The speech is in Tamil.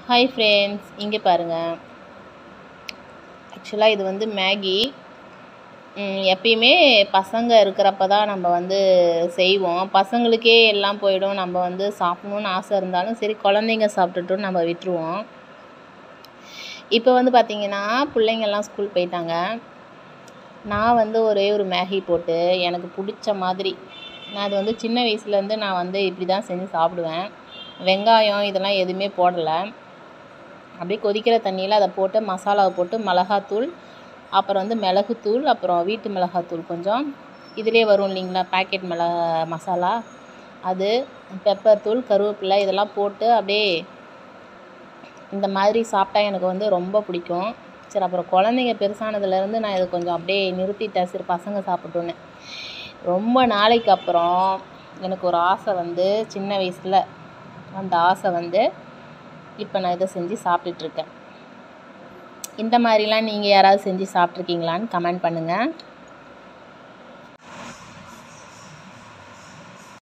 ஹாய் ஃப்ரெண்ட்ஸ் இங்கே பாருங்கள் ஆக்சுவலாக இது வந்து மேகி ம், எப்பயுமே பசங்க இருக்கிறப்ப தான் நம்ம வந்து செய்வோம் பசங்களுக்கே எல்லாம் போயிடும் நம்ம வந்து சாப்பிடணுன்னு ஆசை இருந்தாலும் சரி குழந்தைங்க சாப்பிட்டுட்டும் நம்ம விட்டுருவோம் இப்போ வந்து பார்த்திங்கன்னா பிள்ளைங்கெல்லாம் ஸ்கூல் போயிட்டாங்க நான் வந்து ஒரே ஒரு மேகி போட்டு எனக்கு பிடிச்ச மாதிரி நான் அது வந்து சின்ன வயசுலேருந்து நான் வந்து இப்படி தான் செஞ்சு சாப்பிடுவேன் வெங்காயம் இதெல்லாம் எதுவுமே போடலை அப்படியே கொதிக்கிற தண்ணியில் அதை போட்டு மசாலாவை போட்டு மிளகாத்தூள் அப்புறம் வந்து மிளகுத்தூள் அப்புறம் வீட்டு மிளகாத்தூள் கொஞ்சம் இதிலே வரும் இல்லைங்களா பேக்கெட் மிள மசாலா அது பெப்பர் தூள் கருவேப்பிலை இதெல்லாம் போட்டு அப்படியே இந்த மாதிரி சாப்பிட்டா எனக்கு வந்து ரொம்ப பிடிக்கும் சரி அப்புறம் குழந்தைங்க பெருசானதுலேருந்து நான் இதை கொஞ்சம் அப்படியே நிறுத்திட்டேன் சரி பசங்க சாப்பிட்டோன்னு ரொம்ப நாளைக்கு அப்புறம் எனக்கு ஒரு ஆசை வந்து சின்ன வயசில் அந்த ஆசை வந்து இப்போ நான் இதை செஞ்சு சாப்பிட்டுட்ருக்கேன் இந்த மாதிரிலாம் நீங்கள் யாராவது செஞ்சு சாப்பிட்ருக்கீங்களான்னு கமெண்ட் பண்ணுங்கள்